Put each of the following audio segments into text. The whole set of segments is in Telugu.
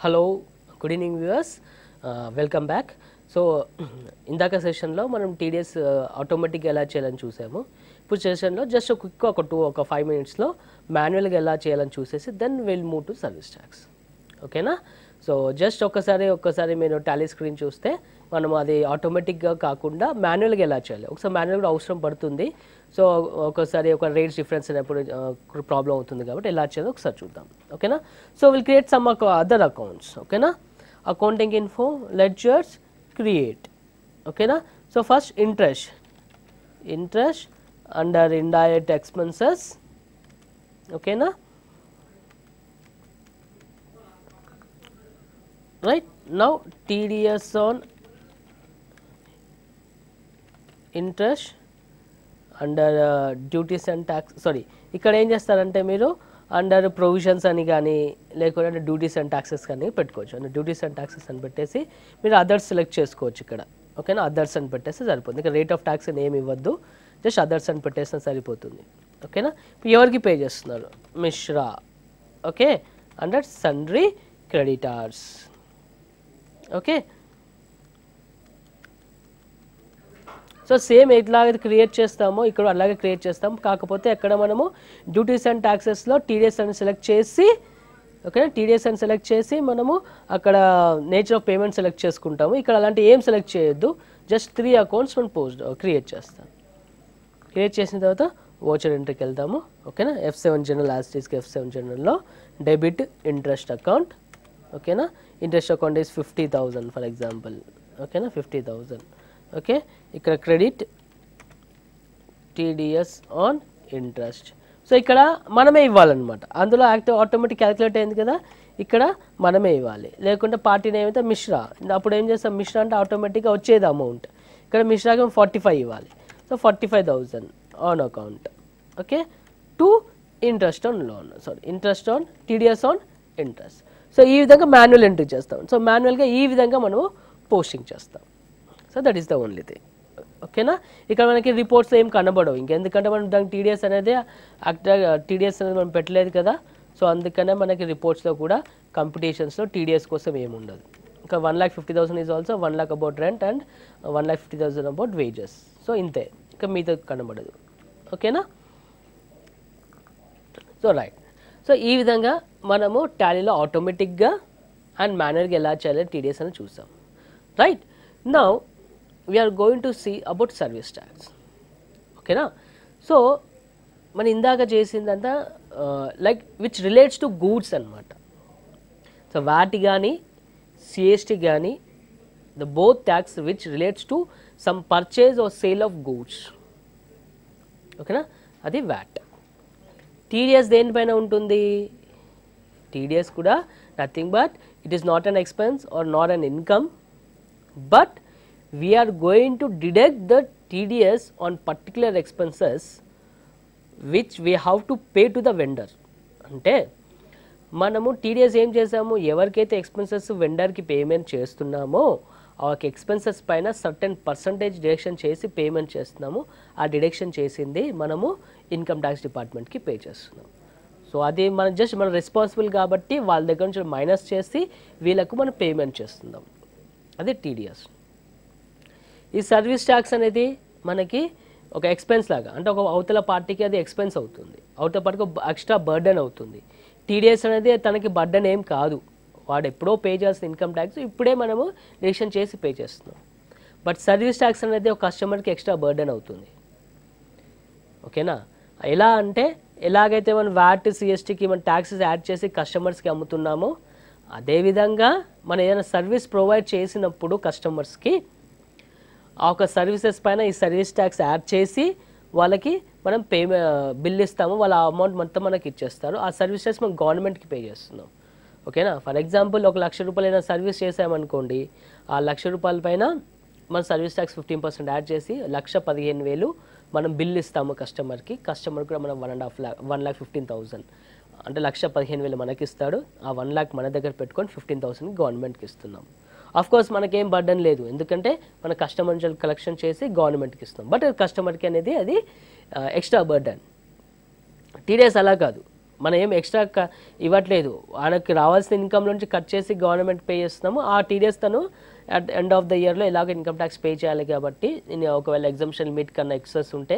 Hello good evening viewers welcome back so ఇందాక సెషన్లో మనం టీడీఎస్ ఆటోమేటిక్గా ఎలా చేయాలని చూసాము ఇప్పుడు సెషన్లో జస్ట్ ఒక క్విక్ ఒక టూ ఒక ఫైవ్ మినిట్స్లో మాన్యువల్గా ఎలా చేయాలని చూసేసి then will move to service tax ఓకేనా సో జస్ట్ ఒక్కసారి ఒక్కసారి మీరు టాలీ స్క్రీన్ చూస్తే మనం అది ఆటోమేటిక్గా కాకుండా మాన్యువల్గా ఎలా చేయాలి ఒకసారి మాన్యువల్గా అవసరం పడుతుంది సో ఒకసారి ఒక రేట్స్ డిఫరెన్స్ అయినప్పుడు ప్రాబ్లం అవుతుంది కాబట్టి ఎలా చేయాలో ఒకసారి చూద్దాం ఓకేనా so will create some other accounts ఓకేనా అకౌంటింగ్ ఇన్ఫో లెడ్జర్స్ క్రియేట్ ఓకేనా so first interest interest under indirect expenses ఓకేనా right now tds on interest under duties and tax sorry ఇక్కడ ఏం చేస్తారంటే మీరు అండర్ ప్రొవిజన్స్ అని కానీ లేకుంటే డ్యూటీస్ అండ్ ట్యాక్సెస్ కానీ పెట్టుకోవచ్చు అంటే డ్యూటీస్ అండ్ ట్యాక్సెస్ అని పెట్టేసి మీరు అదర్స్ సెలెక్ట్ చేసుకోవచ్చు ఇక్కడ ఓకేనా అదర్స్ అని పెట్టేస్తే సరిపోతుంది ఇక రేట్ ఆఫ్ ట్యాక్స్ అని ఏమి ఇవ్వద్దు జస్ట్ అదర్స్ అని పెట్టేస్తే సరిపోతుంది ఓకేనా ఇప్పుడు ఎవరికి పే చేస్తున్నారు Mishra okay under sundry creditors okay so same ఎట్లాగైతే క్రియేట్ చేస్తామో ఇక్కడ అలాగే క్రియేట్ చేస్తాం కాకపోతే ఎక్కడ మనము డ్యూటీస్ అండ్ ట్యాక్సెస్లో టీడీఎస్ అని సెలెక్ట్ చేసి ఓకే టీడీఎస్ అని సెలెక్ట్ చేసి మనము అక్కడ నేచర్ ఆఫ్ పేమెంట్ సెలెక్ట్ చేసుకుంటాము ఇక్కడ అలాంటి ఏం సెలెక్ట్ చేయొద్దు జస్ట్ త్రీ అకౌంట్స్ మనం పోస్ట్ క్రియేట్ చేస్తాం క్రియేట్ చేసిన తర్వాత ఓచర్ ఎంట్రీకి వెళ్తాము ఓకేనా ఎఫ్ సెవెన్ జనరల్ యాస్టీస్కి ఎఫ్ సెవెన్ జనరల్లో డెబిట్ ఇంట్రెస్ట్ అకౌంట్ ఓకేనా interest account is fifty thousand for example ఓకేనా ఫిఫ్టీ థౌజండ్ ఓకే ఇక్కడ credit TDS on interest so ఇక్కడ మనమే ఇవ్వాలన్నమాట అందులో యాక్టివ్ ఆటోమేటిక్ క్యాలిక్యులేట్ అయింది కదా ఇక్కడ మనమే ఇవ్వాలి లేకుంటే పార్టీ నేమ్ అయితే మిశ్రా అప్పుడు ఏం చేస్తాం మిశ్రా అంటే ఆటోమేటిక్గా వచ్చేది అమౌంట్ ఇక్కడ మిశ్రాకి ఫార్టీ ఫైవ్ ఇవ్వాలి so forty five thousand on account okay to interest on loan sorry interest on TDS on interest so ఈ విధంగా మాన్యువల్ ఎంట్రీ చేస్తాం సో మాన్యువల్గా ఈ విధంగా మనము పోస్టింగ్ చేస్తాం so that is the only thing ఓకేనా ఇక్కడ మనకి రిపోర్ట్స్ ఏం కనబడవు ఇంకెందుకంటే మనం దానికి టీడీఎస్ అనేది యాక్చువల్గా టీడీఎస్ అనేది మనం పెట్టలేదు కదా సో అందుకనే మనకి రిపోర్ట్స్లో కూడా కంపిటీషన్స్లో టీడీఎస్ కోసం ఏమి ఉండదు ఇంకా one lakh fifty thousand is also one lakh about rent and one lakh fifty thousand about wages so ఇంతే ఇంకా మీతో కనబడదు ఓకేనా సో రైట్ సో ఈ విధంగా మనము టాలీలో ఆటోమేటిక్గా అండ్ మాన్యువల్గా ఎలా చేయాలి టీడీఎస్ అని చూసాం right now we are going to see about service tax ఓకేనా సో మన ఇందాక చేసిందంతా like which relates to goods అనమాట సో వాటి కానీ సిఎస్టీ కానీ the both tax which relates to some purchase or sale of goods ఓకేనా అది వ్యాట్ టీడీఎస్ దేనిపైన ఉంటుంది టీడీఎస్ కూడా nothing but it is not an expense or not an income but we're going to deduct the TDS on particular expenses which we have to pay to the vendor అంటే మనము టీడీఎస్ ఏం చేసాము ఎవరికైతే ఎక్స్పెన్సెస్ వెండర్కి పేమెంట్ చేస్తున్నామో ఆ ఎక్స్పెన్సెస్ పైన సర్టెన్ పర్సంటేజ్ డిడక్షన్ చేసి పేమెంట్ చేస్తున్నాము ఆ డిడక్షన్ చేసింది మనము ఇన్కమ్ ట్యాక్స్ డిపార్ట్మెంట్కి పే చేస్తున్నాం సో అది మనం జస్ట్ మనం రెస్పాన్సిబుల్ కాబట్టి వాళ్ళ దగ్గర నుంచి మైనస్ చేసి వీళ్ళకు మనం పేమెంట్ చేస్తున్నాం అది టీడీఎస్ ఈ సర్వీస్ ట్యాక్స్ అనేది మనకి ఒక ఎక్స్పెన్స్ లాగా అంటే ఒక అవతల పార్టీకి అది ఎక్స్పెన్స్ అవుతుంది అవతల పార్టీకి ఎక్స్ట్రా బర్డెన్ అవుతుంది టీడీఎస్ అనేది తనకి బర్డెన్ ఏం కాదు వాడు ఎప్పుడో పే చేసిన ఇన్కమ్ ట్యాక్స్ ఇప్పుడే మనము డిసిషన్ చేసి పే చేస్తున్నాం బట్ సర్వీస్ ట్యాక్స్ అనేది ఒక కస్టమర్కి ఎక్స్ట్రా బర్డెన్ అవుతుంది ఓకేనా ఎలా అంటే ఎలాగైతే మనం వ్యాట్ సిఎస్టీకి మన ట్యాక్సెస్ యాడ్ చేసి కస్టమర్స్కి అమ్ముతున్నామో అదేవిధంగా మనం ఏదైనా సర్వీస్ ప్రొవైడ్ చేసినప్పుడు కస్టమర్స్కి ఆ ఒక సర్వీసెస్ పైన ఈ సర్వీస్ ట్యాక్స్ యాడ్ చేసి వాళ్ళకి మనం పేమె బిల్ ఇస్తాము వాళ్ళ అమౌంట్ మొత్తం మనకి ఇచ్చేస్తారు ఆ సర్వీస్ ట్యాక్స్ మనం గవర్నమెంట్కి పే చేస్తున్నాం ఓకేనా ఫర్ ఎగ్జాంపుల్ ఒక లక్ష రూపాయలు ఏదైనా సర్వీస్ చేసామనుకోండి ఆ లక్ష రూపాయల పైన మన service tax fifteen percent add చేసి లక్ష పదిహేను వేలు మనం బిల్ ఇస్తాము కస్టమర్కి కస్టమర్ కూడా మనం one and half lakh one lakh fifteen thousand అంటే లక్ష పదిహేను వేలు మనకి ఇస్తాడు ఆ వన్ ల్యాక్ మన దగ్గర పెట్టుకొని ఫిఫ్టీన్ థౌసండ్ గవర్నమెంట్కి ఇస్తున్నాం అఫ్ కోర్స్ మనకేం బర్డన్ లేదు ఎందుకంటే మన కస్టమర్ నుంచి కలెక్షన్ చేసి గవర్నమెంట్కి ఇస్తాం బట్ కస్టమర్కి అనేది అది ఎక్స్ట్రా బర్డన్ టీడీఎస్ అలా కాదు మనం ఏం ఎక్స్ట్రా క- ఇవ్వట్లేదు ఆయనకి రావాల్సిన ఇన్కమ్ నుంచి కట్ చేసి గవర్నమెంట్ పే చేస్తున్నాము ఆ టీడీఎస్ తను అట్ ఎండ్ ఆఫ్ ద ఇయర్లో ఎలాగో ఇన్కమ్ ట్యాక్స్ పే చేయాలి కాబట్టి నేను ఒకవేళ ఎగ్జామ్షన్ లిమిట్ కన్నా ఎక్సెస్ ఉంటే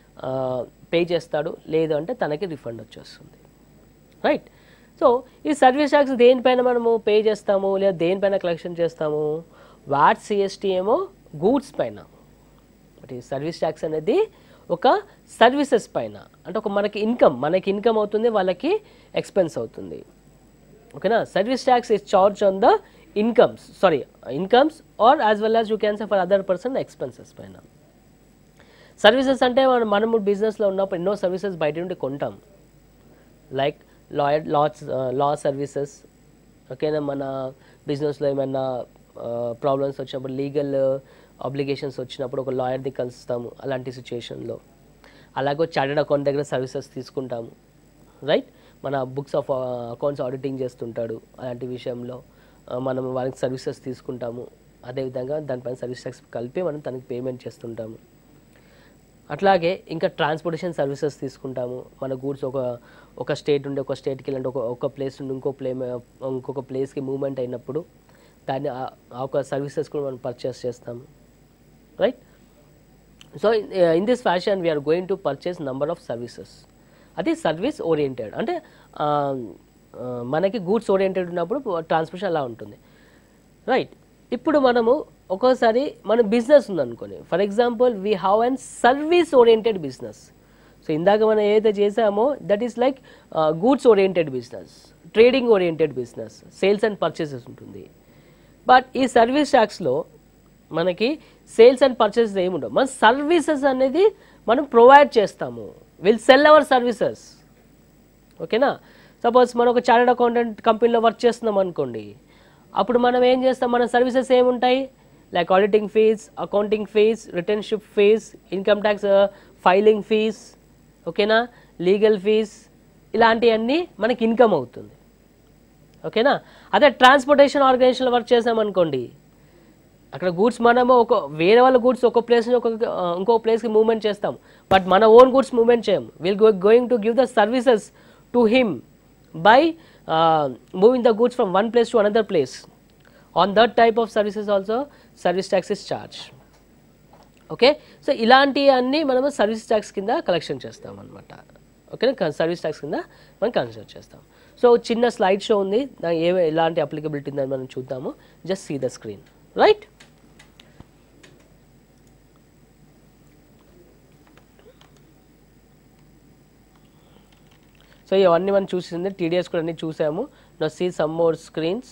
పే చేస్తాడు లేదు అంటే తనకి రిఫండ్ వచ్చేస్తుంది రైట్ సో ఈ సర్వీస్ ట్యాక్స్ దేనిపైన మనము పే చేస్తాము లేదా దేనిపైన కలెక్షన్ చేస్తాము వాట్ సిఎస్టీ ఏమో గూడ్స్ పైన బట్ ఈ సర్వీస్ ట్యాక్స్ అనేది ఒక సర్వీసెస్ పైన అంటే ఒక మనకి ఇన్కమ్ మనకి ఇన్కమ్ అవుతుంది వాళ్ళకి ఎక్స్పెన్స్ అవుతుంది ఓకేనా service tax is charge on the incomes sorry incomes or as well as you can say for other person expenses పైన సర్వీసెస్ అంటే మనం మనము బిజినెస్లో ఉన్నప్పుడు ఎన్నో సర్వీసెస్ బయట నుండి కొంటాం like lawyer laws law services ఓకేనా మన బిజినెస్లో ఏమైనా ప్రాబ్లమ్స్ వచ్చినప్పుడు లీగల్ అబ్లిగేషన్స్ వచ్చినప్పుడు ఒక లాయర్ని కలుస్తాము అలాంటి సిచ్యుయేషన్లో అలాగే చార్టెడ్ అకౌంట్ దగ్గర సర్వీసెస్ తీసుకుంటాము రైట్ మన బుక్స్ ఆఫ్ అకౌంట్స్ ఆడిటింగ్ చేస్తుంటాడు అలాంటి విషయంలో ఆ, మనం వారికి సర్వీసెస్ తీసుకుంటాము అదేవిధంగా దానిపైన సర్వీస్ ట్యాక్స్ కలిపి మనం తనకి పేమెంట్ చేస్తుంటాము అట్లాగే ఇంకా ట్రాన్స్పోర్టేషన్ సర్వీసెస్ తీసుకుంటాము మన గూడ్స్ ఒక ఒక స్టేట్ నుండి ఒక స్టేట్కి వెళ్ళండి ఒక ఒక ప్లేస్ నుండి ఇంకో ప్లే ఇంకొక ప్లేస్కి మూవ్మెంట్ అయినప్పుడు దాన్ని ఆ ఆ ఒక సర్వీసెస్ కూడా మనం పర్చేస్ చేస్తాము right so in this fashion we're going to purchase number of services అది సర్వీస్ ఓరియంటెడ్ అంటే ఆ, ఆ, మనకి గూడ్స్ ఓరియంటెడ్ ఉన్నప్పుడు ట్రాన్స్పోర్టేషన్ అలా ఉంటుంది రైట్ ఇప్పుడు మనము ఒక్కోసారి మన బిజినెస్ ఉందనుకోని for example we have and service oriented business so ఇందాక మనం ఏదైతే చేసామో that is like goods oriented business trading oriented business sales and purchases ఉంటుంది బట్ ఈ సర్వీస్ ట్యాక్స్లో మనకి సేల్స్ అండ్ పర్చేసెస్ ఏముండవు మన సర్వీసెస్ అనేది మనం ప్రొవైడ్ చేస్తాము విల్ సెల్ అవర్ సర్వీసెస్ ఓకేనా సపోజ్ మనం ఒక చార్టెడ్ అకౌంటెంట్ కంపెనీలో వర్క్ చేస్తున్నాం అనుకోండి అప్పుడు మనం ఏం చేస్తాం మన సర్వీసెస్ ఏముంటాయి like auditing fees accounting fees returnship fees income tax filing fees ఓకేనా లీగల్ ఫీజ్ ఇలాంటివన్నీ మనకి ఇన్కమ్ అవుతుంది ఓకేనా అదే ట్రాన్స్పోర్టేషన్ ఆర్గనైజేషన్లో వర్క్ చేసామనుకోండి అక్కడ గూడ్స్ మనము ఒక వేరే వాళ్ళ గూడ్స్ ఒక ప్లేస్ నుంచి ఒక ఆ, ఇంకో ప్లేస్కి మూవ్మెంట్ చేస్తాం బట్ మన ఓన్ గూడ్స్ మూవ్మెంట్ చేయం will go going to give the services to him by moving the goods from one place to another place on that type of services also service tax is charge okay so ఇలాంటివన్నీ మనము సర్వీస్ ట్యాక్స్ కింద కలెక్షన్ చేస్తాం అనమాట ఓకేనా సర్వీస్ ట్యాక్స్ కింద మనం కన్సిడర్ చేస్తాం సో చిన్న స్లైడ్ షో ఉంది దాని ఏ ఎలాంటి అప్లికబిలిటీ ఉందని మనం చూద్దాము just see the screen right so ఇవన్నీ మనం చూసింది టీడీఎస్ కూడా అన్ని చూసాము నా see some more screens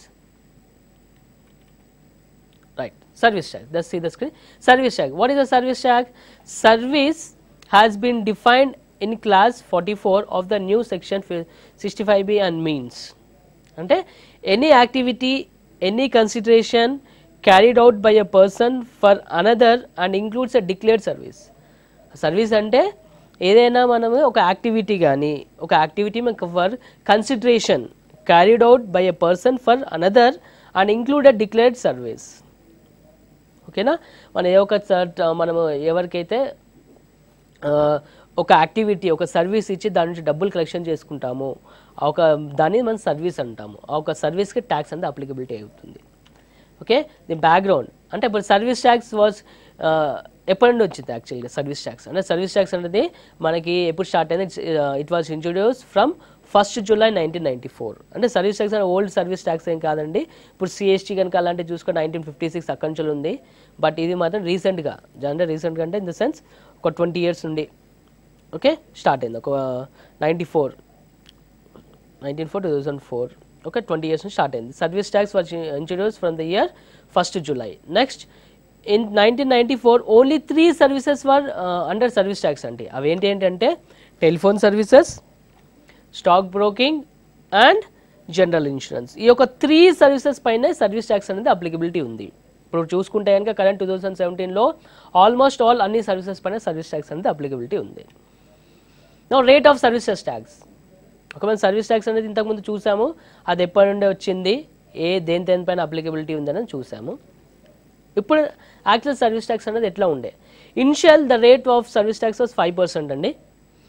right service tax let's see the screen service tax what is a service tax service has been defined in class 44 of the new section 65b and means అంటే any activity any consideration carried out by a person for another and includes a declared service service అంటే ఏదైనా మనము ఒక యాక్టివిటీ కానీ ఒక యాక్టివిటీ మనకు for consideration carried out by a person for another and included declared service ఓకేనా మనం ఏ ఒక చ- మనము ఎవరికైతే ఆ, ఒక యాక్టివిటీ ఒక సర్వీస్ ఇచ్చి దాని నుంచి డబ్బులు కలెక్షన్ చేసుకుంటామో ఆ ఒక దాన్ని మనం సర్వీస్ అంటాము ఆ ఒక సర్వీస్కి ట్యాక్స్ అనేది అప్లికబిలిటీ అవుతుంది ఓకే ది బ్యాక్గ్రౌండ్ అంటే ఇప్పుడు సర్వీస్ ట్యాక్స్ వాజ్ ఎప్పటి నుండి వచ్చింది యాక్చువల్గా సర్వీస్ ట్యాక్స్ అంటే సర్వీస్ ట్యాక్స్ అనేది మనకి ఎప్పుడు స్టార్ట్ అయింది it was introduce from first July nineteen ninety four అంటే సర్వీస్ ట్యాక్స్ అంటే ఓల్డ్ సర్వీస్ ట్యాక్స్ ఏం కాదండి ఇప్పుడు సిఎస్టీ కనుక అలాంటివి చూసుకుంటే నైన్టీన్ ఫిఫ్టీ సిక్స్ అక్కడి నుంచి ఉంది బట్ ఇది మాత్రం రీసెంట్గా అంటే రీసెంట్గా అంటే ఇన్ ద సెన్స్ ఒక ట్వంటీ ఇయర్స్ నుండి ఓకే స్టార్ట్ అయింది ఒక ninety four nineteen four two thousand four okay twenty years నుంచి స్టార్ట్ అయింది service tax was introduce from the year first July next in nineteen ninety four only three services were under service tax అంటే అవి ఏంటి ఏంటంటే telephone services stock broking and general insurance ఈ యొక్క త్రీ సర్వీసెస్ పైన సర్వీస్ ట్యాక్స్ అనేది అప్లికబిలిటీ ఉంది ఇప్పుడు చూసుకుంటే కనుక కరెంట్ టూ థౌసండ్ సెవెంటీన్లో ఆల్మోస్ట్ ఆల్ అన్ని సర్వీసెస్ పైన సర్వీస్ ట్యాక్స్ అనేది అప్లికబిలిటీ ఉంది no rate of services tax ఒకవేళ సర్వీస్ ట్యాక్స్ అనేది ఇంతకుముందు చూసాము అది ఎప్పటి నుండి వచ్చింది ఏ దేని దేనిపైన అప్లికబిలిటీ ఉందని చూసాము ఇప్పుడు యాక్చువల్ సర్వీస్ ట్యాక్స్ అనేది ఎట్లా ఉండే initial the rate of service tax was five percent అండి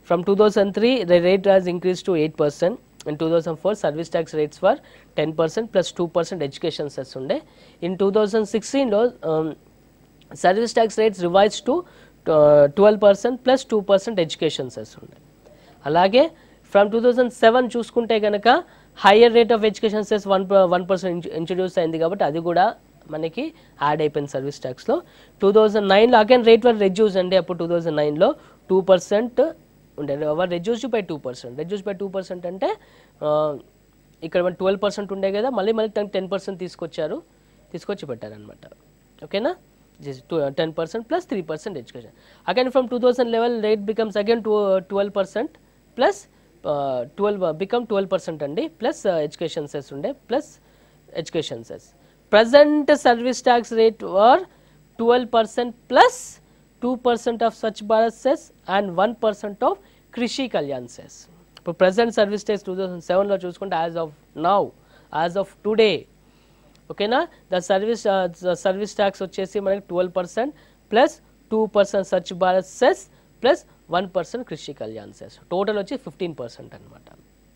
from two thousand three the rate has increase to eight percent and two thousand four service tax rates for ten percent plus two percent education cess ఉండే ఇన్ టూ థౌసండ్ సిక్స్టీన్లో service tax rates revise to twelve percent plus two percent education cess ఉండే అలాగే ఫ్రమ్ టూ థౌజండ్ సెవెన్ చూసుకుంటే కనుక higher rate of education cess one one percent introduce అయింది కాబట్టి అది కూడా మనకి యాడ్ అయిపోయింది సర్వీస్ ట్యాక్స్లో టూ థౌజండ్ నైన్లో అగైన్ రేట్ వర్ రెడ్యూస్ అండి అప్పుడు టూ థౌజండ్ నైన్లో టూ పర్సెంట్ ఉండే were reduce by two percent reduce by two percent అంటే ఆ, ఇక్కడ మన ట్వెల్వ్ పర్సెంట్ ఉండే కదా మళ్ళీ మళ్ళీ టెన్ పర్సెంట్ తీసుకొచ్చారు తీసుకొచ్చి పెట్టారనమాట ఓకేనా to ten percent plus three percent education again from two thousand level rate becomes again to twelve percent plus twelve become twelve percent అండి ప్లస్ ఎడ్యుకేషన్ సెస్ ఉండే plus education cess present service tax rate were twelve percent plus two percent of Swachh Bharat cess and one percent of Krishi Kalyan cess ఇప్పుడు present service tax two thousand సెవెన్లో చూసుకుంటే as of now as of today ఓకేనా ద సర్వీస్ సర్వీస్ ట్యాక్స్ వచ్చేసి మనకి twelve percent plus two percent Swachh Bharat cess plus one percent Krishi Kalyan cess total వచ్చి ఫిఫ్టీన్ పర్సెంట్ అనమాట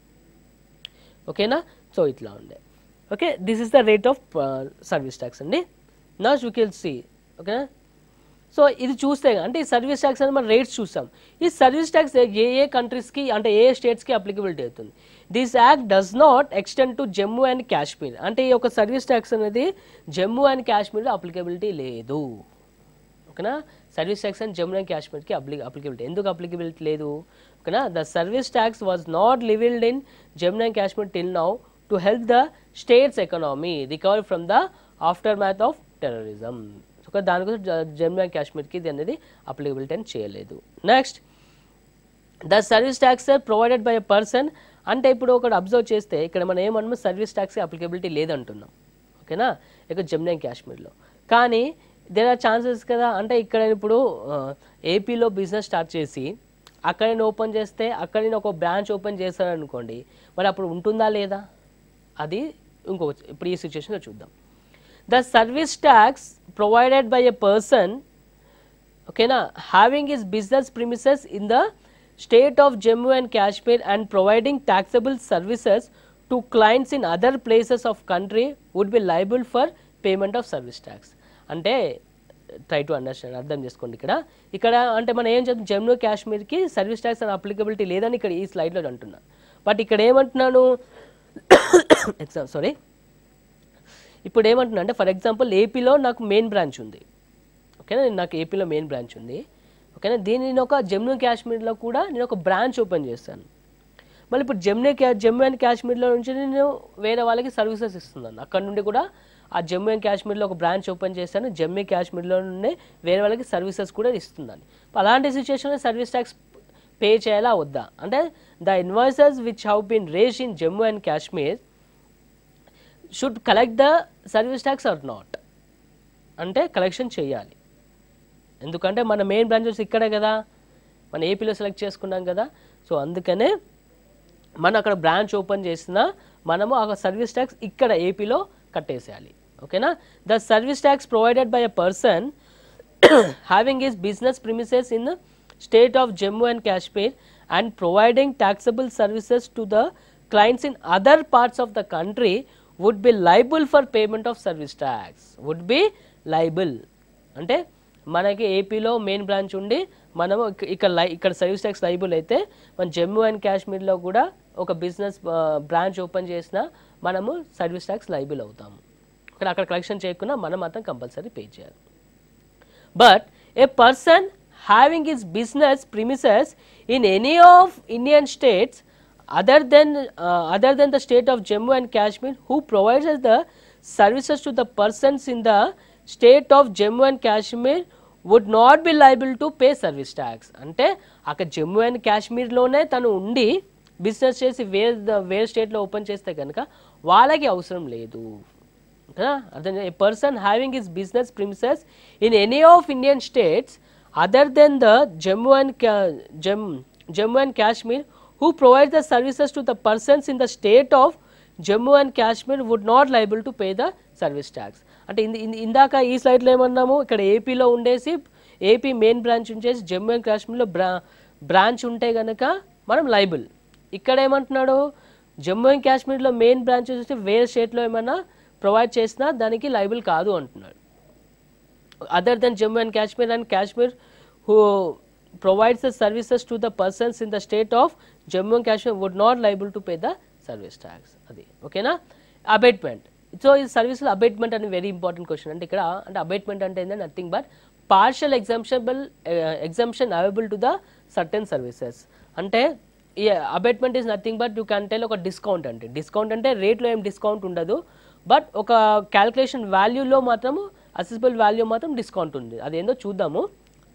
ఓకేనా సో ఇట్లా ఉండే okay this is the rate of service tax అండి నా యూ కెల్ సి ఓకేనా సో ఇది చూస్తే అంటే ఈ సర్వీస్ ట్యాక్స్ అనేది మనం రేట్స్ చూస్తాం ఈ సర్వీస్ ట్యాక్స్ ఏ ఏ కంట్రీస్కి అంటే ఏ స్టేట్స్కి అప్లికబిలిటీ అవుతుంది this act does not extend to Jammu and Kashmir అంటే ఈ యొక్క సర్వీస్ ట్యాక్స్ అనేది జమ్మూ అండ్ కాశ్మీర్లో అప్లికబిలిటీ లేదు ఓకేనా service tax and Jammu and కాశ్మీర్కి అప్లి అప్లికబిలిటీ ఎందుకు అప్లికబిలిటీ లేదు ఓకేనా the service tax was not levied in Jammu and Kashmir till now to help the states economy recover from the aftermath of terrorism okay దానికోసం జ- జమ్మూ అండ్ కాశ్మీర్కి ఇది అనేది అప్లికబిలిటీ అని చేయలేదు next the service tax are provided by a person అంటే ఇప్పుడు ఒకటి అబ్జర్వ్ చేస్తే ఇక్కడ మనం ఏమన్నా సర్వీస్ ట్యాక్స్ అప్లికబిలిటీ లేదంటున్నాం ఓకేనా ఇక జమ్మూ అండ్ కాశ్మీర్లో కానీ దేర్ ఆర్ ఛాన్సెస్ కదా అంటే ఇక్కడ ఇప్పుడు ఏపీలో బిజినెస్ స్టార్ట్ చేసి అక్కడ నేను ఓపెన్ చేస్తే అక్కడ నేను ఒక బ్రాంచ్ ఓపెన్ చేశాను అనుకోండి మరి అప్పుడు ఉంటుందా లేదా అది ఇంకొక ఇప్పుడు ఈ సిచ్యువేషన్లో చూద్దాం the service tax provided by a person ఓకేనా having his business premises in the state of Jammu and Kashmir and providing taxable services to clients in other places of country would be liable for payment of service tax అంటే ట్రై టు అండర్స్టాండ్ అర్థం చేసుకోండి ఇక్కడ ఇక్కడ అంటే మనం ఏం చెప్తాం జమ్మూ కాశ్మీర్కి సర్వీస్ ట్యాక్స్ అని అప్లికబిలిటీ లేదని ఇక్కడ ఈ స్లైడ్లో అంటున్నా బట్ ఇక్కడ ఏమంటున్నాను ఎగ్జామ్ సారీ ఇప్పుడు ఏమంటున్నా అంటే ఫర్ ఎగ్జాంపుల్ ఏపీలో నాకు మెయిన్ బ్రాంచ్ ఉంది ఓకేనా నేను నాకు ఏపీలో మెయిన్ బ్రాంచ్ ఉంది ఓకేనా దీన్ని నేను ఒక జమ్మూ కాశ్మీర్లో కూడా నేను ఒక బ్రాంచ్ ఓపెన్ చేస్తాను మళ్ళీ ఇప్పుడు జమ్మూ కా జమ్మూ అండ్ కాశ్మీర్లో నుంచి నేను వేరే వాళ్ళకి సర్వీసెస్ ఇస్తున్నాను అక్కడ నుండి కూడా ఆ జమ్మూ అండ్ కాశ్మీర్లో ఒక బ్రాంచ్ ఓపెన్ చేస్తాను జమ్మూ కాశ్మీర్లో నుండి వేరే వాళ్ళకి సర్వీసెస్ కూడా ఇస్తున్నాను అలాంటి సిచ్యువేషన్లో సర్వీస్ ట్యాక్స్ పే చేయాలా వద్దా అంటే the invoices which have been raised in Jammu and Kashmir should collect the service tax or not అంటే కలెక్షన్ చేయాలి ఎందుకంటే మన మెయిన్ బ్రాంచెస్ ఇక్కడే కదా మన ఏపీలో సెలెక్ట్ చేసుకున్నాం కదా సో అందుకనే మనం అక్కడ బ్రాంచ్ ఓపెన్ చేసిన మనము ఆ సర్వీస్ ట్యాక్స్ ఇక్కడ ఏపీలో కట్టేసేయాలి ఓకేనా the service tax provided by a person having his business premises in state of Jammu and Kashmir and providing taxable services to the clients in other parts of the country would be liable for payment of service tax would be liable అంటే మనకి ఏపీలో మెయిన్ బ్రాంచ్ ఉండి మనము ఇక- ఇక్కడ లై ఇక్కడ సర్వీస్ ట్యాక్స్ లైబుల్ అయితే మన జమ్మూ అండ్ కాశ్మీర్లో కూడా ఒక బిజినెస్ బ్రాంచ్ ఓపెన్ చేసినా మనము సర్వీస్ ట్యాక్స్ లైబుల్ అవుతాము ఇక్కడ అక్కడ కలెక్షన్ చేయకుండా మనం మాత్రం కంపల్సరీ పే చేయాలి But a person having his business premises in any of Indian states other than uh, other than the state of Jammu and Kashmir who provides us the services to the persons in the state of Jammu and Kashmir would not be liable to pay service tax అంటే అక్కడ జమ్మూ అండ్ కాశ్మీర్లోనే తను ఉండి బిజినెస్ చేసి వేరే వేరే స్టేట్లో ఓపెన్ చేస్తే కనుక వాళ్ళకి అవసరం లేదు కదా అర్థం a person having his business premises in any of Indian states other than the Jammu and జమ్ Jammu and Kashmir who provide the services to the persons in the state of Jammu and Kashmir would not liable to pay the service tax అంటే ఇంద- ఇంద- ఇందాక ఈ స్లైడ్లో ఏమన్నాము ఇక్కడ ఏపీలో ఉండేసి ఏపీ మెయిన్ బ్రాంచ్ ఉంచేసి జమ్మూ అండ్ కాశ్మీర్లో బ్రా బ్రాంచ్ ఉంటే కనుక మనం లైబుల్ ఇక్కడ ఏమంటున్నాడు జమ్మూ అండ్ కాశ్మీర్లో మెయిన్ బ్రాంచ్ వచ్చి వేరే స్టేట్లో ఏమైనా ప్రొవైడ్ చేసినా దానికి లైబుల్ కాదు అంటున్నాడు other than Jammu and Kashmir and Kashmir who provides the services to the persons in the state of Jammu and Kashmir would not liable to pay the service tax. అది ఓకేనా అబేట్మెంట్ సో ఈ సర్వీస్లో అబేట్మెంట్ అని వెరీ ఇంపార్టెంట్ క్వశ్చన్ అంటే ఇక్కడ అంటే అబేట్మెంట్ అంటే ఏంటంటే nothing but partial exemptionable exemption available to the certain services అంటే ఈ abatement is nothing but you can tell ఒక డిస్కౌంట్ అంటే డిస్కౌంట్ అంటే రేట్లో ఏం డిస్కౌంట్ ఉండదు బట్ ఒక క్యాల్కులేషన్ వాల్యూలో మాత్రం అసెసిబుల్ వాల్యూ మాత్రం డిస్కౌంట్ ఉంది అదేందో చూద్దాము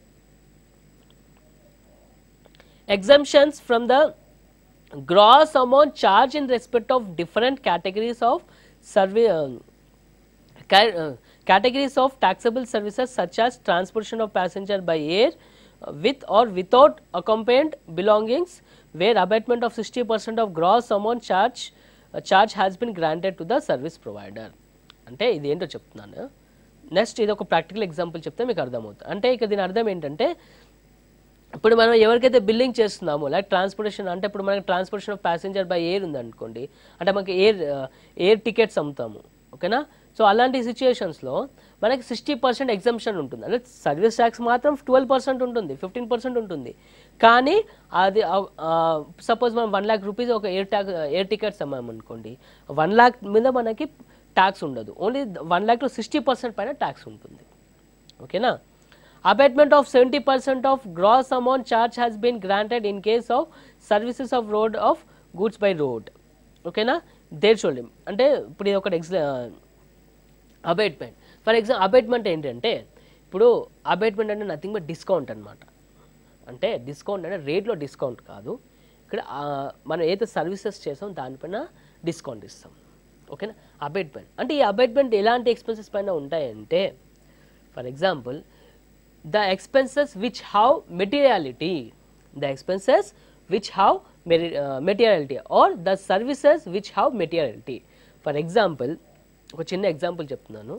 exemptions from the gross amount charged in respect of different categories of survey uh, ca- uh, categories of taxable services such as transportation of passenger by air uh, with or without accompanied belongings where abatement of 60 percent of gross amount charge uh, charge has been granted to the service provider అంటే ఇది ఏంటో చెప్తున్నాను నెక్స్ట్ ఇది ఒక ప్రాక్టికల్ ఎగ్జాంపుల్ చెప్తే మీకు అర్థమవుతుంది అంటే ఇక దీని అర్థం ఏంటంటే ఇప్పుడు మనం ఎవరికైతే బిల్లింగ్ చేస్తున్నామో లైక్ ట్రాన్స్పోర్టేషన్ అంటే ఇప్పుడు మనకి transportation of passenger by air ఉందనుకోండి అంటే మనకి ఎయిర్ ఎయిర్ టికెట్స్ అమ్ముతాము ఓకేనా సో అలాంటి సిచ్యుయేషన్స్లో మనకి సిక్స్టీ పర్సెంట్ ఎగ్జామ్షన్ ఉంటుంది అంటే సర్వీస్ ట్యాక్స్ మాత్రం ట్వెల్వ్ పర్సెంట్ ఉంటుంది ఫిఫ్టీన్ పర్సెంట్ ఉంటుంది కానీ అది సపోజ్ మనం వన్ ల్యాక్ రూపీస్ ఒక ఎయిర్ ట్యాక్ ఎయిర్ టికెట్స్ అమ్మామనుకోండి వన్ ల్యాక్ మీద మనకి ట్యాక్స్ ఉండదు only one lakh to sixty percent పైన ట్యాక్స్ ఉంటుంది ఓకేనా abatement of 70% of gross amount charge has been granted in case of services of road of goods by road ఓకేనా దేర్ చూడండి అంటే ఇప్పుడు ఇది ఒకటి ఎగ్జా అబేట్మెంట్ ఫర్ ఎగ్జాంపుల్ అబేట్మెంట్ ఏంటంటే ఇప్పుడు అబేట్మెంట్ అంటే నథింగ్ బట్ డిస్కౌంట్ అనమాట అంటే డిస్కౌంట్ అంటే రేట్లో డిస్కౌంట్ కాదు ఇక్కడ ఆ, మనం ఏదైతే సర్వీసెస్ చేసాం దానిపైన డిస్కౌంట్ ఇస్తాం ఓకేనా అబేట్మెంట్ అంటే ఈ అబేట్మెంట్ ఎలాంటి ఎక్స్పెన్సెస్ పైన ఉంటాయంటే for example the expenses which have materiality the expenses which have meri- uh, materiality or the services which have materiality for example ఒక చిన్న ఎగ్జాంపుల్ చెప్తున్నాను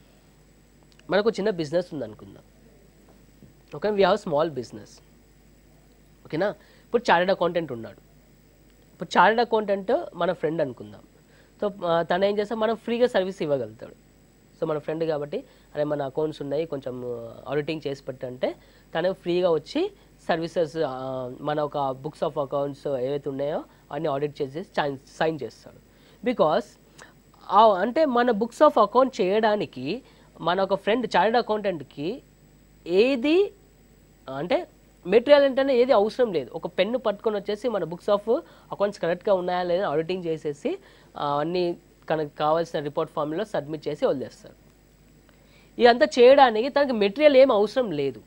మనకు చిన్న బిజినెస్ ఉంది అనుకుందాం okay we have small business ఓకేనా ఇప్పుడు చార్టెడ్ అకౌంటెంట్ ఉన్నాడు ఇప్పుడు చార్టెడ్ అకౌంటెంట్ మన ఫ్రెండ్ అనుకుందాం సో ఆ, తను ఏం చేస్తే మనం ఫ్రీగా సర్వీస్ ఇవ్వగలుగుతాడు సో మన ఫ్రెండ్ కాబట్టి అరే మన అకౌంట్స్ ఉన్నాయి కొంచెం ఆడిటింగ్ చేసి పెట్టంటే తను ఫ్రీగా వచ్చి సర్వీసెస్ మన ఒక బుక్స్ ఆఫ్ అకౌంట్స్ ఏవైతే ఉన్నాయో అన్ని ఆడిట్ చేసి సైన్ చేస్తాడు బికాస్ అంటే మన బుక్స్ ఆఫ్ అకౌంట్ చేయడానికి మన ఒక ఫ్రెండ్ చార్టెడ్ అకౌంటెంట్కి ఏది అంటే మెటీరియల్ అంటే ఏది అవసరం లేదు ఒక పెన్ను పట్టుకొని వచ్చేసి మన బుక్స్ ఆఫ్ అకౌంట్స్ కరెక్ట్గా ఉన్నాయా లేదా ఆడిటింగ్ చేసేసి ఆ, అన్ని కనుక కావాల్సిన రిపోర్ట్ ఫామ్లో సబ్మిట్ చేసి వదిలేస్తారు ఇదంతా చేయడానికి తనకి మెటీరియల్ ఏం అవసరం లేదు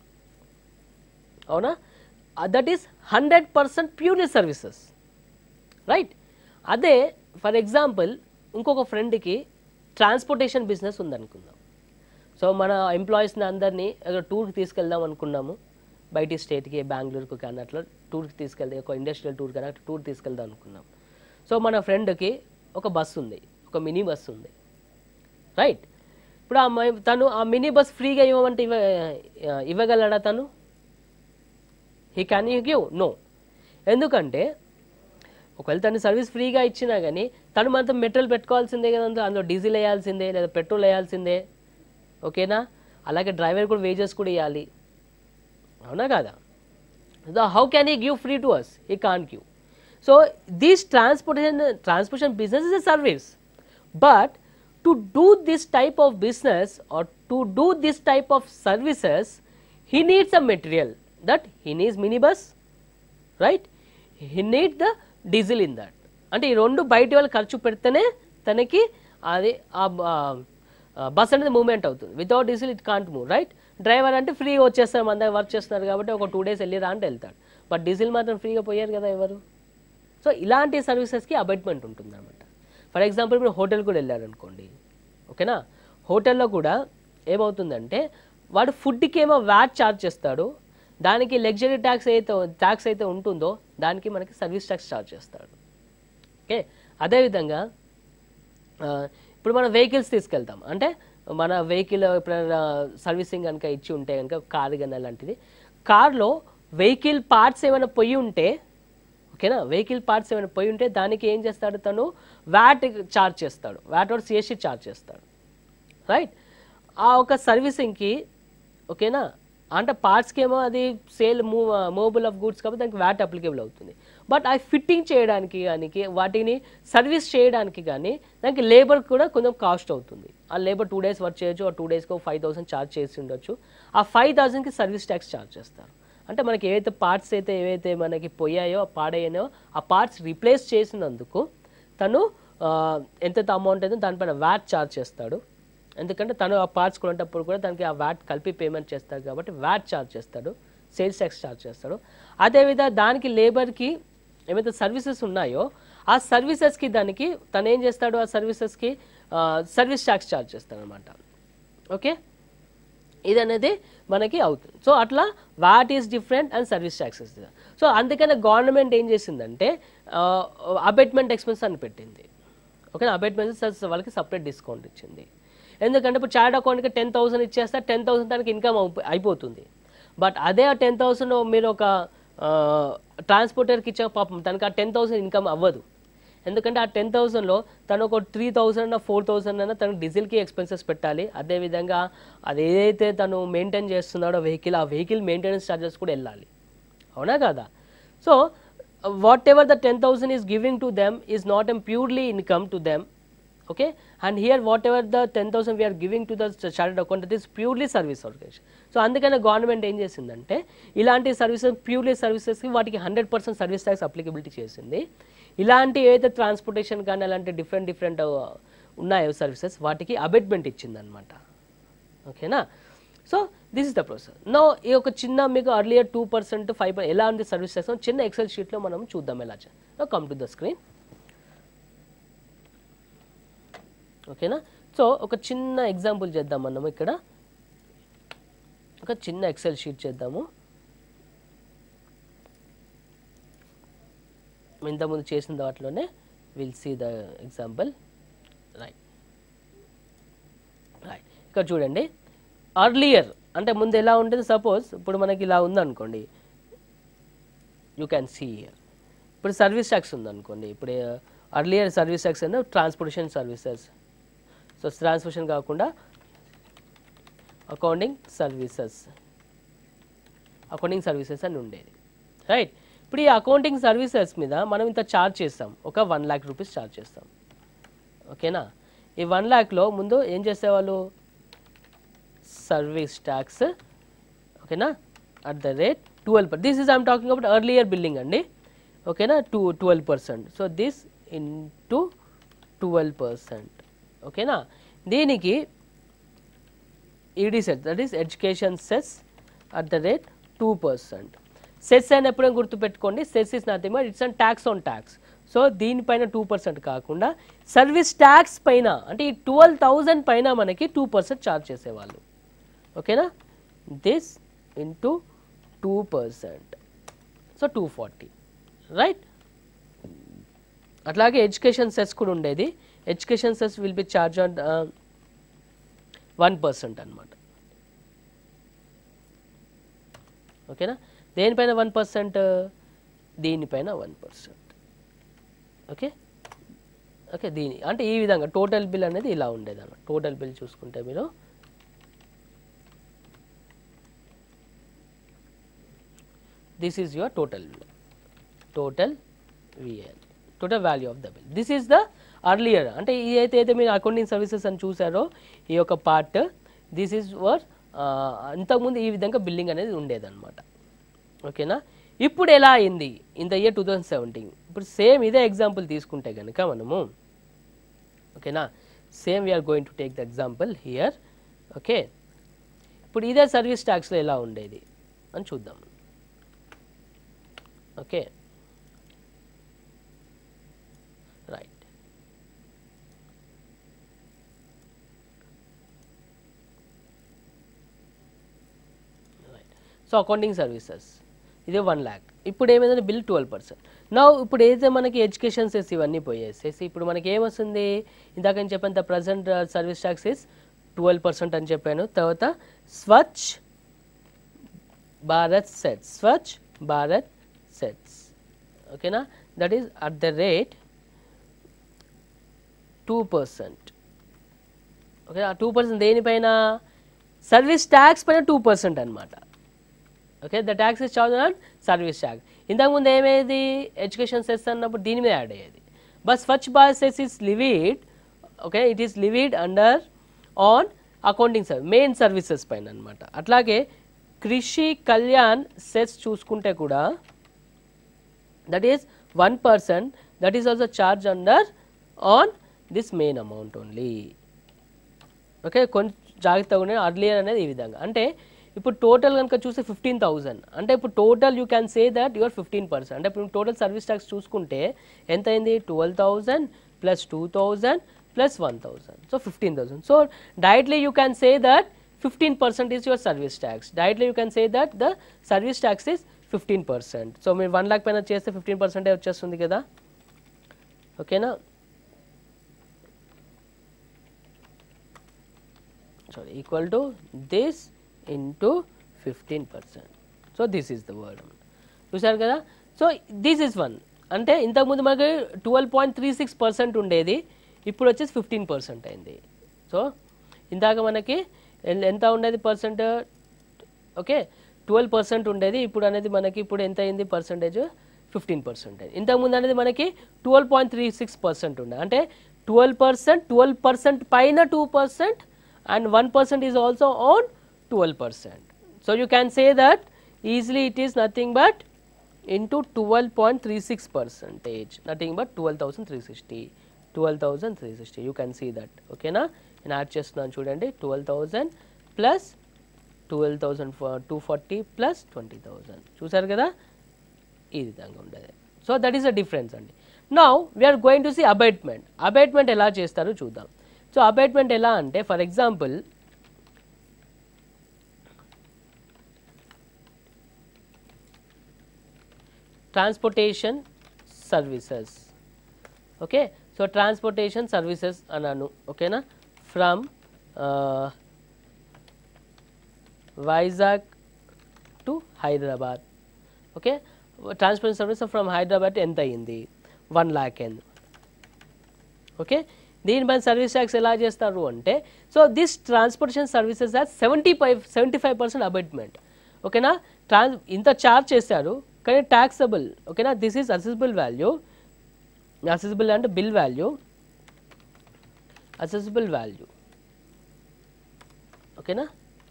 అవునా that is hundred percent purely services right అదే ఫర్ ఎగ్జాంపుల్ ఇంకొక ఫ్రెండ్కి ట్రాన్స్పోర్టేషన్ బిజినెస్ ఉందనుకుందాం సో మన ఎంప్లాయీస్ని అందరినీ టూర్కి తీసుకెళ్దాం అనుకున్నాము బయటి స్టేట్కి బెంగళూరుకు కానీ అట్లా టూర్కి తీసుకెళ్తే ఒక ఇండస్ట్రియల్ టూర్ కానీ అట్లా టూర్ తీసుకెళ్దాం అనుకున్నాం సో మన ఫ్రెండ్కి ఒక బస్సు ఉంది ఒక మినీ బస్సు ఉంది రైట్ ఇప్పుడు ఆ మ- తను ఆ మినీ బస్ ఫ్రీగా ఇవ్వమంటే ఇవ్వ ఇవ్వగలడా తను he can you give no ఎందుకంటే ఒకవేళ తను సర్వీస్ ఫ్రీగా ఇచ్చినా కానీ తను మనతో మెటీరియల్ పెట్టుకోవాల్సిందే కదా అందులో- అందులో డీజిల్ వేయాల్సిందే లేదా పెట్రోల్ వేయాల్సిందే ఓకేనా అలాగే డ్రైవర్ కూడా వేజెస్ కూడా ఇవ్వాలి అవునా కాదా the how can he give free to us he can't give so this transportation transportation business is a service but to do this type of business or to do this type of services he needs a material that he needs minibus right he need the diesel in that అంటే ఈ రెండు బయట వాళ్ళు ఖర్చు పెడితేనే తనకి అది ఆ బస్ అనేది మూవ్మెంట్ అవుతుంది without diesel it can't move right driver అంటే ఫ్రీగా వచ్చేస్తారు మన దగ్గర వర్క్ చేస్తున్నారు కాబట్టి ఒక టూ డేస్ వెళ్ళిరా అంటే వెళ్తాడు బట్ డీజిల్ మాత్రం ఫ్రీగా పోయారు కదా ఎవరు సో ఇలాంటి సర్వీసెస్కి అబైట్మెంట్ ఉంటుంది అనమాట ఫర్ ఎగ్జాంపుల్ ఇప్పుడు హోటల్ కూడా వెళ్ళాడు అనుకోండి ఓకేనా హోటల్లో కూడా ఏమవుతుందంటే వాడు ఫుడ్కి ఏమో వ్యాట్ ఛార్జ్ చేస్తాడు దానికి లగ్జరీ ట్యాక్స్ అయితే ట్యాక్స్ అయితే ఉంటుందో దానికి మనకి సర్వీస్ ట్యాక్స్ ఛార్జ్ చేస్తాడు ఓకే అదేవిధంగా ఆ, ఇప్పుడు మనం వెహికల్స్ తీసుకెళ్తాం అంటే మన వెహికల్ ఎప్పుడైనా సర్వీసింగ్ కనుక ఇచ్చి ఉంటే కనుక కారు కానీ అలాంటిది కార్లో వెహికల్ పార్ట్స్ ఏమైనా పోయి ఉంటే ఓకేనా వెహికల్ పార్ట్స్ ఏమైనా పోయి ఉంటే దానికి ఏం చేస్తాడు తను వ్యాట్ చార్జ్ చేస్తాడు వ్యాట్ ఆర్ సిఎస్సి చార్జ్ చేస్తాడు రైట్ ఆ ఒక సర్వీసింగ్కి ఓకేనా అంటే పార్ట్స్కి ఏమో అది sale move movable of goods కాబట్టి దానికి వ్యాట్ అప్లికేబుల్ అవుతుంది బట్ అవి ఫిట్టింగ్ చేయడానికి కానీ వాటిని సర్వీస్ చేయడానికి కానీ దానికి లేబర్ కూడా కొంచెం కాస్ట్ అవుతుంది ఆ లేబర్ టూ డేస్ వర్క్ చేయొచ్చు ఆ టూ డేస్కి ఫైవ్ థౌసండ్ ఛార్జ్ చేసి ఉండొచ్చు ఆ ఫైవ్ థౌసండ్కి సర్వీస్ ట్యాక్స్ ఛార్జ్ చేస్తారు అంటే మనకి ఏవైతే పార్ట్స్ అయితే ఏవైతే మనకి పోయాయో పాడయ్యాయో ఆ పార్ట్స్ రీప్లేస్ చేసినందుకు తను ఆ, ఎంతైతే అమౌంట్ అయితే దానిపైన వ్యాట్ ఛార్జ్ చేస్తాడు ఎందుకంటే తను ఆ పార్ట్స్ కొనేటప్పుడు కూడా దానికి ఆ వ్యాట్ కలిపి పేమెంట్ చేస్తాడు కాబట్టి వ్యాట్ ఛార్జ్ చేస్తాడు సేల్స్ ట్యాక్స్ ఛార్జ్ చేస్తాడు అదేవిధంగా దానికి లేబర్కి ఏవైతే సర్వీసెస్ ఉన్నాయో ఆ సర్వీసెస్కి దానికి తను ఏం చేస్తాడు ఆ సర్వీసెస్కి సర్వీస్ ట్యాక్స్ ఛార్జ్ చేస్తాడు అనమాట ఓకే ఇది అనేది మనకి అవుతుంది సో అట్లా what is different and service taxes so అందుకనే గవర్నమెంట్ ఏం చేసిందంటే అబెట్మెంట్ ఎక్స్పెన్స్ అని పెట్టింది ఓకే అబెట్మెంట్ వాళ్ళకి సపరేట్ డిస్కౌంట్ ఇచ్చింది ఎందుకంటే ఇప్పుడు చార్ట్ అకౌంట్కి టెన్ థౌసండ్ ఇచ్చేస్తే టెన్ థౌసండ్ దానికి ఇన్కమ్ అయిపోతుంది బట్ అదే ఆ టెన్ థౌసండ్ మీరు ఒక ట్రాన్స్పోర్టర్కి ఇచ్చే పాపం తనకి ఆ టెన్ థౌసండ్ ఇన్కమ్ అవ్వదు ఎందుకంటే ఆ టెన్ థౌసండ్లో తను ఒక త్రీ థౌసండ్ ఫోర్ థౌసండ్ అయినా తను డీజిల్కి ఎక్స్పెన్సెస్ పెట్టాలి అదేవిధంగా అది ఏదైతే తను మెయింటైన్ చేస్తున్నాడో వెహికల్ ఆ వెహికల్ మెయింటెనెన్స్ ఛార్జెస్ కూడా వెళ్ళాలి అవునా కదా so whatever the ten thousand is giving to them is not um purely income to them okay and here whatever the ten thousand we are giving to the chartered account that is purely service organization so అందుకనే గవర్నమెంట్ ఏం చేసిందంటే ఇలాంటి సర్వీసెస్ ప్యూర్లీ సర్వీసెస్కి వాటికి hundred percent service tax applicability చేసింది ఇలాంటి ఏదైతే ట్రాన్స్పోర్టేషన్ కానీ అలాంటి డిఫరెంట్ డిఫరెంట్ ఉన్నాయో సర్వీసెస్ వాటికి అబెట్మెంట్ ఇచ్చిందనమాట ఓకేనా so this is the process now ఈ ఒక చిన్న మీకు అర్లియర్ టూ పర్సెంట్ ఫైవ్ ఎలా ఉంది సర్వీస్ చేస్తాం చిన్న ఎక్సెల్ షీట్లో మనం చూద్దాం ఎలా now come to the screen ఓకేనా సో ఒక చిన్న ఎగ్జాంపుల్ చేద్దాం మనము ఇక్కడ ఒక చిన్న ఎక్సెల్ షీట్ చేద్దాము ఇంతకుముందు చేసిన వాటిలోనే will see the example right right ఇక్కడ చూడండి అర్లియర్ అంటే ముందు ఎలా ఉంటుంది సపోజ్ ఇప్పుడు మనకి ఇలా ఉందనుకోండి యూ క్యాన్ సీ ఇయర్ ఇప్పుడు సర్వీస్ ట్యాక్స్ ఉందనుకోండి ఇప్పుడు అర్లియర్ సర్వీస్ ట్యాక్స్ అంటే ట్రాన్స్పోర్టేషన్ సర్వీసెస్ సో ట్రాన్స్పోర్టేషన్ కాకుండా అకౌంటింగ్ సర్వీసెస్ అకౌంటింగ్ సర్వీసెస్ అని ఉండేది రైట్ ఇప్పుడు ఈ అకౌంటింగ్ సర్వీసెస్ మీద మనం ఇంత ఛార్జ్ చేస్తాం ఒక వన్ ల్యాక్ రూపీస్ ఛార్జ్ చేస్తాం ఓకేనా ఈ వన్ ల్యాక్లో ముందు ఏం చేసేవాళ్ళు సర్వీస్ ట్యాక్స్ ఓకేనా at the rate twelve this is I'm talking about earlier building అండి ఓకేనా to twelve percent so this into twelve percent ఓకేనా దీనికి ED cess that is education cess at the rate two percent cess అయినప్పుడే గుర్తుపెట్టుకోండి cess is nothing but it's an tax on tax so దీనిపైన టూ పర్సెంట్ కాకుండా సర్వీస్ ట్యాక్స్ పైన అంటే ఈ ట్వెల్వ్ థౌజండ్ పైన మనకి టూ పర్సెంట్ ఛార్జ్ చేసేవాళ్ళు ఓకేనా this into two percent so two forty right అట్లాగే ఎడ్యుకేషన్ సెస్ కూడా ఉండేది education cess will be charge on one percent అనమాట ఓకేనా దేనిపైన వన్ పర్సెంట్ దీనిపైన వన్ పర్సెంట్ ఓకే ఓకే దీని అంటే ఈ విధంగా టోటల్ బిల్ అనేది ఇలా ఉండేది అన్నమాట టోటల్ బిల్ చూసుకుంటే మీరు this is your total bill total విఎల్ total value of the bill this is the earlier అంటే ఇది అయితే అయితే మీరు అకౌంటింగ్ సర్వీసెస్ అని చూసారో ఈ యొక్క పార్ట్ దిస్ ఈజ్ వర్ అంతకుముందు ఈ విధంగా బిల్లింగ్ అనేది ఉండేదన్నమాట ఓకేనా ఇప్పుడు ఎలా అయింది in the year two thousand seventeen ఇప్పుడు సేమ్ ఇదే ఎగ్జాంపుల్ తీసుకుంటే కనుక మనము ఓకేనా same we are going to take the example here okay ఇప్పుడు ఇదే సర్వీస్ ట్యాక్స్లో ఎలా ఉండేది అని చూద్దాం okay right right so accounting services ఇదే వన్ ల్యాక్ ఇప్పుడు ఏమైందంటే బిల్ ట్వెల్వ్ పర్సెంట్ నా ఇప్పుడు ఏదైతే మనకి ఎడ్యుకేషన్ సెస్ ఇవన్నీ పోయేసేసి ఇప్పుడు మనకి ఏమొస్తుంది ఇందాక నేను చెప్పాను the present service tax is twelve percent అని చెప్పాను తర్వాత స్వచ్ఛ్ భారత్ సెట్ స్వచ్ఛ్ భారత్ సెట్స్ ఓకేనా that is at the rate two percent okay ఆ టూ పర్సెంట్ దేనిపైన సర్వీస్ ట్యాక్స్ పైన టూ పర్సెంట్ అనమాట okay the tax is charge on service tax ఇంతకుముందు ఏమేది ఎడ్యుకేషన్ సెస్ అన్నప్పుడు దీని మీద యాడ్ అయ్యేది but Swachh Bharat cess is levied okay it is levied under on accounting service main services పైన అనమాట అట్లాగే కృషి కళ్యాణ్ సెస్ చూసుకుంటే కూడా that is one percent that is also charge under on this main amount only okay కొంచెం జాగ్రత్తగా ఉండే అర్లియర్ అనేది ఈ విధంగా అంటే ఇప్పుడు టోటల్ కనుక చూస్తే ఫిఫ్టీన్ థౌసండ్ అంటే ఇప్పుడు total you can say that your fifteen percent అంటే ఇప్పుడు టోటల్ సర్వీస్ ట్యాక్స్ చూసుకుంటే ఎంత అయింది twelve thousand plus two thousand plus one thousand so fifteen thousand so directly you can say that fifteen percent is your service tax directly you can say that the service tax is fifteen percent so మీరు వన్ లాక్ పైన చేస్తే ఫిఫ్టీన్ పర్సెంటే వచ్చేస్తుంది కదా ఓకేనా sorry equal to this into 15 percent so this is the word చూసారు కదా సో దిస్ ఇస్ వన్ అంటే ఇంతకుముందు మనకి twelve point three six percent ఉండేది ఇప్పుడు వచ్చేసి ఫిఫ్టీన్ పర్సెంట్ అయింది సో ఇందాక మనకి ఎన్- ఎంత ఉండేది పర్సెంట్ ఓకే ట్వెల్వ్ పర్సెంట్ ఉండేది ఇప్పుడు అనేది మనకి ఇప్పుడు ఎంత అయింది పర్సంటేజ్ ఫిఫ్టీన్ పర్సెంటేజ్ ఇంతకుముందు అనేది మనకి twelve point three six percent ఉండే అంటే ట్వెల్వ్ పర్సెంట్ ట్వెల్వ్ పర్సెంట్ పైన two percent and one percent is also on twelve percent so you can say that easily it is nothing but into twelve point three six percentage nothing but twelve thousand three sixty twelve thousand three sixty you can see that ఓకేనా నేను యాడ్ చేస్తున్నాను చూడండి twelve thousand plus twelve thousand two forty plus twenty thousand చూసారు కదా ఈ విధంగా ఉండేది so that is a difference అండి now we are going to see abatement abatement ఎలా చేస్తారో చూద్దాం సో అబైట్మెంట్ ఎలా అంటే for example transportation services okay so transportation services అన్నాను ఓకేనా from Vizag to Hyderabad okay transportation service from Hyderabad ఎంత అయ్యింది వన్ ల్యాక్ అయింది ఓకే దీనిపైన సర్వీస్ ట్యాక్స్ ఎలా చేస్తారు అంటే so this transportation services has seventy five seventy five percent abatement ఓకేనా ట్రాన్స్ ఇంత చార్జ్ చేశారు కానీ ట్యాక్సబుల్ ఓకేనా this is assessable value assessable అంటే బిల్ వాల్యూ అసెసిబుల్ వాల్యూ ఓకేనా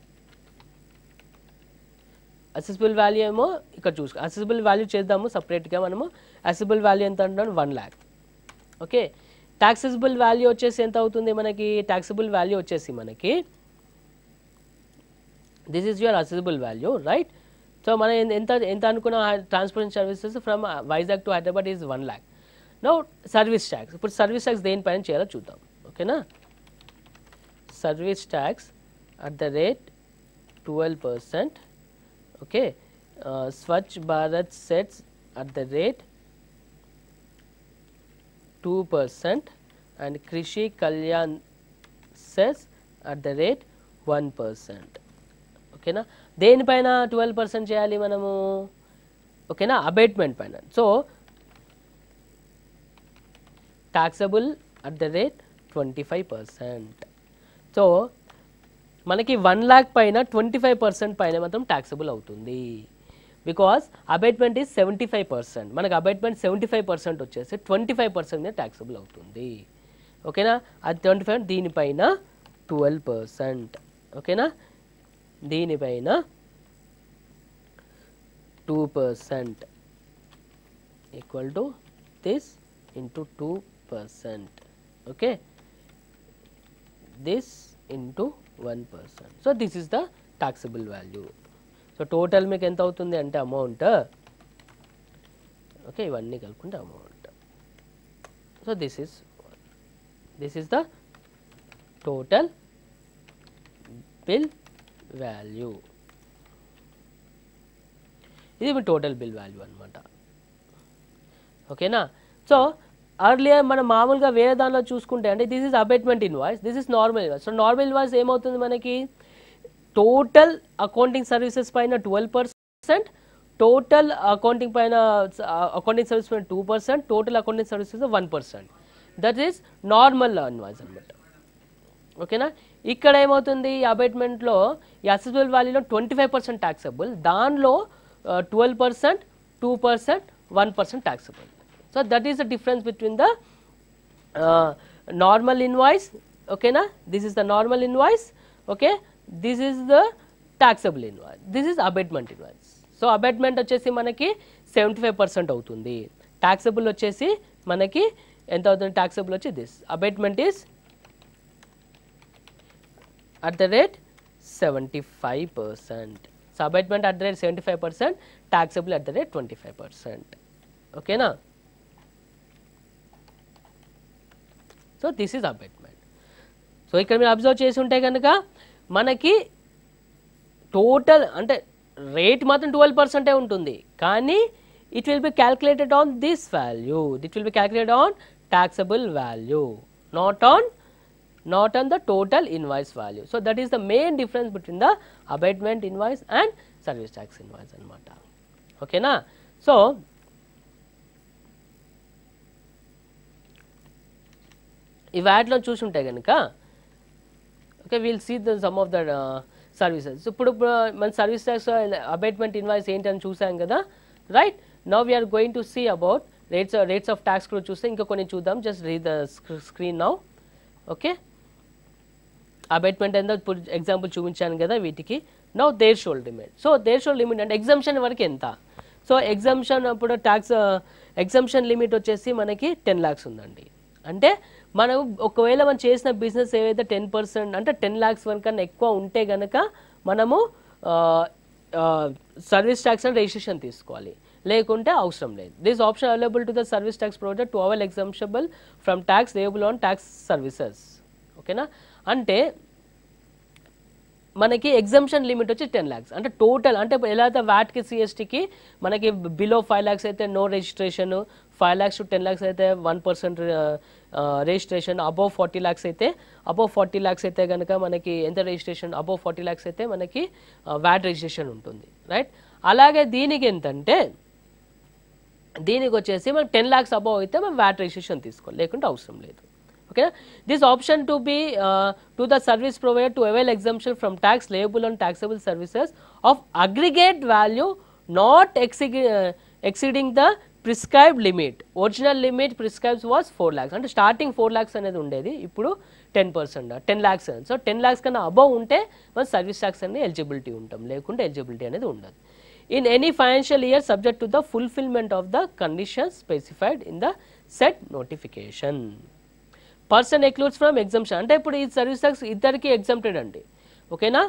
అసెసిబుల్ వాల్యూ ఏమో ఇక్కడ చూసుకో అసెసిబుల్ వాల్యూ చేద్దాము సపరేట్గా మనము అసెసిబుల్ వాల్యూ ఎంత అంటున్నాను one lakh okay taxable value వచ్చేసి ఎంత అవుతుంది మనకి ట్యాక్సబుల్ వాల్యూ వచ్చేసి మనకి this is your assessable value right so మనం ఎన్- ఎంత ఎంత అనుకున్న transportation services from Vizag to Hyderabad is one lakh no service tax ఇప్పుడు సర్వీస్ ట్యాక్స్ దేనిపైన చేయాలో చూద్దాం ఓకేనా service tax at the rate twelve percent okay Swachh Bharat సెట్స్ at the rate two percent and Krishi Kalyan cess at the rate one percent ఓకేనా దేనిపైన ట్వెల్వ్ పర్సెంట్ చేయాలి మనము ఓకేనా అబేట్మెంట్ పైన so taxable at the rate twenty five percent so మనకి వన్ ల్యాక్ పైన ట్వంటీ ఫైవ్ పర్సెంట్ పైన మాత్రం ట్యాక్సబుల్ అవుతుంది because abatement is seventy five percent మనకి అబైట్మెంట్ సెవెంటీ ఫైవ్ పర్సెంట్ వచ్చేసి ట్వంటీ ఫైవ్ పర్సెంట్ మీద ట్యాక్సబుల్ అవుతుంది ఓకేనా అది ట్వంటీ ఫైవ్ దీనిపైన ట్వెల్వ్ పర్సెంట్ ఓకేనా దీనిపైన two percent equal to this into two percent okay this into one percent so this is the taxable value so total మీకు ఎంత అవుతుంది అంటే అమౌంట్ ఓకే ఇవన్నీ కలుపుకుంటే amount so this is this is the total bill value ఇది మీ టోటల్ బిల్ వాల్యూ అనమాట ఓకేనా సో అర్లియర్ మనం మామూలుగా వేరే దానిలో చూసుకుంటే అంటే this is abatement invoice this is normal invoice so normal invoice ఏమవుతుంది మనకి టోటల్ అకౌంటింగ్ సర్వీసెస్ పైన ట్వెల్వ్ పర్సెంట్ టోటల్ అకౌంటింగ్ పైన అకౌంటింగ్ సర్వీస్ పైన two percent total accounting services one percent that is normal invoice అనమాట ఓకేనా ఇక్కడ ఏమవుతుంది ఈ అబైట్మెంట్లో ఈ అసెసిబుల్ వాల్యూలో ట్వంటీ ఫైవ్ పర్సెంట్ ట్యాక్సబుల్ దానిలో twelve percent two percent one percent taxable so that is the difference between the normal invoice ఓకేనా this is the normal invoice okay this is the taxable invoice this is abatement invoice so abatement వచ్చేసి మనకి సెవెంటీ ఫైవ్ పర్సెంట్ అవుతుంది ట్యాక్సబుల్ వచ్చేసి మనకి ఎంత అవుతుంది ట్యాక్సబుల్ వచ్చి this abatement is at the rate 75 percent. So abatement at the rate 75 percent, taxable at the rate 25 percent. Okay na? So this is abatement so ఇక్కడ మీరు అబ్జర్వ్ చేసి ఉంటే కనుక మనకి టోటల్ అంటే రేట్ మాత్రం ట్వెల్వ్ పర్సెంటే ఉంటుంది కానీ it will be calculated on this value it will be calculated on taxable value not on not on the total invoice value so that is the main difference between the abatement invoice and service tax invoice అనమాట ఓకేనా సో ఈ వ్యాట్లో చూసుంటే కనుక okay will see the sum of the services ఇప్పుడు ఇప్పుడు మన సర్వీస్ ట్యాక్స్ అబైట్మెంట్ ఇన్వాయిస్ ఏంటి అని చూసాం కదా right now we are going to see about rates rates of tax కూడా చూస్తే ఇంకా కొన్ని చూద్దాం just read the screen now okay abatement ఎంత ఇప్పుడు ఎగ్జాంపుల్ చూపించాను కదా వీటికి now threshold limit so threshold limit అంటే ఎగ్జామ్షన్ వరకు ఎంత సో ఎగ్జామ్షన్ అప్పుడు ట్యాక్స్ ఎగ్జామ్షన్ లిమిట్ వచ్చేసి మనకి టెన్ ల్యాక్స్ ఉందండి అంటే మనం ఒకవేళ మనం చేసిన బిజినెస్ ఏవైతే టెన్ పర్సెంట్ అంటే టెన్ ల్యాక్స్ వరకు కన్నా ఎక్కువ ఉంటే గనక మనము సర్వీస్ ట్యాక్స్ అని రిజిస్ట్రేషన్ తీసుకోవాలి లేకుంటే అవసరం లేదు this option available to the service tax provider to avail exemption from tax liable on tax services ఓకేనా అంటే మనకి ఎగ్జామ్షన్ లిమిట్ వచ్చి టెన్ ల్యాక్స్ అంటే టోటల్ అంటే ఎలా అయితే వ్యాట్కి సిఎస్టీకి మనకి బిలో ఫైవ్ ల్యాక్స్ అయితే no registration five lakhs to ten lakhs అయితే one percent registration above forty lakhs అయితే అబౌవ్ ఫార్టీ ల్యాక్స్ అయితే కనుక మనకి ఎంత రిజిస్ట్రేషన్ అబౌవ్ ఫార్టీ ల్యాక్స్ అయితే మనకి వ్యాట్ రిజిస్ట్రేషన్ ఉంటుంది రైట్ అలాగే దీనికి ఎంతంటే దీనికి వచ్చేసి మనం టెన్ ల్యాక్స్ అబౌవ్ అయితే మనం వ్యాట్ రిజిస్ట్రేషన్ తీసుకోవాలి లేకుంటే అవసరం లేదు okay this option to be to the service provider to avail exemption from tax liable and taxable services of aggregate value not exceeding the prescribed limit original limit prescribes was four lakhs అంటే స్టార్టింగ్ ఫోర్ ల్యాక్స్ అనేది ఉండేది ఇప్పుడు ten percent ten lakhs so ten lakhs కన్నా అబవ్ ఉంటే మనం సర్వీస్ ట్యాక్స్ అనేది ఎలిజిబిలిటీ ఉంటాం లేకుంటే ఎలిజిబిలిటీ అనేది ఉండదు in any financial year subject to the fulfillment of the conditions specified in the set notification. Person excludes from exemption అంటే ఇప్పుడు ఈ సర్వీస్ ట్యాక్స్ ఇద్దరికి ఎగ్జామ్టెడ్ అండి ఓకేనా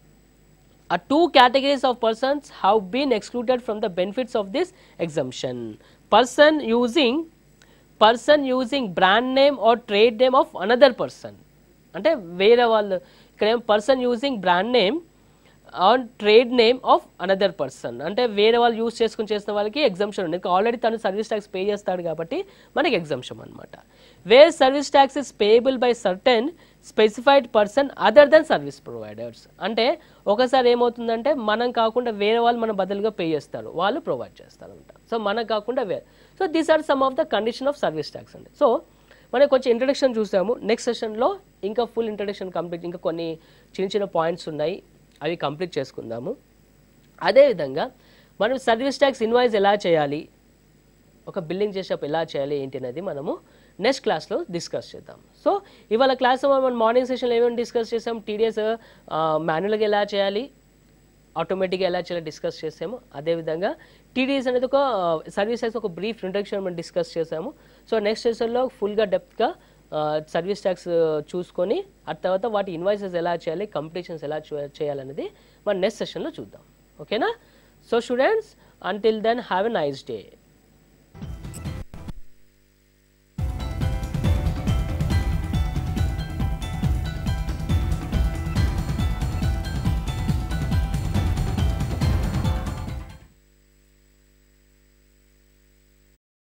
ఆ two categories of persons have been excluded from the benefits of this exemption person using person using brand name or trade name of another person అంటే వేరే వాళ్ళు ఇక్కడ ఏం person using brand name on trade name of another person అంటే వేరే వాళ్ళు యూస్ చేసుకుని చేసిన వాళ్ళకి ఎగ్జామ్షన్ ఉంది ఆల్రెడీ తను సర్వీస్ ట్యాక్స్ పే చేస్తాడు కాబట్టి మనకి ఎగ్జామ్షన్ అనమాట where service tax is payable by certain specified person other than service providers అంటే ఒకసారి ఏమవుతుందంటే మనం కాకుండా వేరే వాళ్ళు మన బదులుగా పే చేస్తారు వాళ్ళు ప్రొవైడ్ చేస్తారు అనమాట సో మనకు కాకుండా వేరే so these are some of the condition of service tax అండి సో మనకి కొంచెం ఇంట్రడక్షన్ చూసాము నెక్స్ట్ సెషన్లో ఇంకా ఫుల్ ఇంట్రడక్షన్ కంప్లీట్ ఇంకా కొన్ని చిన్న చిన్న పాయింట్స్ ఉన్నాయి అవి కంప్లీట్ చేసుకుందాము అదేవిధంగా మనం సర్వీస్ ట్యాక్స్ ఇన్వాయిస్ ఎలా చేయాలి ఒక బిల్లింగ్ చేసేటప్పుడు ఎలా చేయాలి ఏంటి అనేది మనము నెక్స్ట్ క్లాస్లో డిస్కస్ చేద్దాం సో ఇవాళ క్లాస్లో మనం మార్నింగ్ సెషన్లో ఏమేమి డిస్కస్ చేసాం టీడీఎస్ మాన్యువల్గా ఎలా చేయాలి ఆటోమేటిక్గా ఎలా చేయాలో డిస్కస్ చేసాము అదేవిధంగా టీడీఎస్ అనేది ఒక సర్వీస్ ట్యాక్స్ ఒక బ్రీఫ్ ఇంట్రడక్షన్ మనం డిస్కస్ చేసాము సో నెక్స్ట్ సెషన్లో ఫుల్గా డెప్త్గా సర్వీస్ ట్యాక్స్ చూసుకొని ఆ తర్వాత వాటి ఇన్వాయిసెస్ ఎలా చేయాలి కంప్లీషన్స్ ఎలా చే- చేయాలనేది మనం నెక్స్ట్ సెషన్లో చూద్దాం ఓకేనా so students until then have a nice day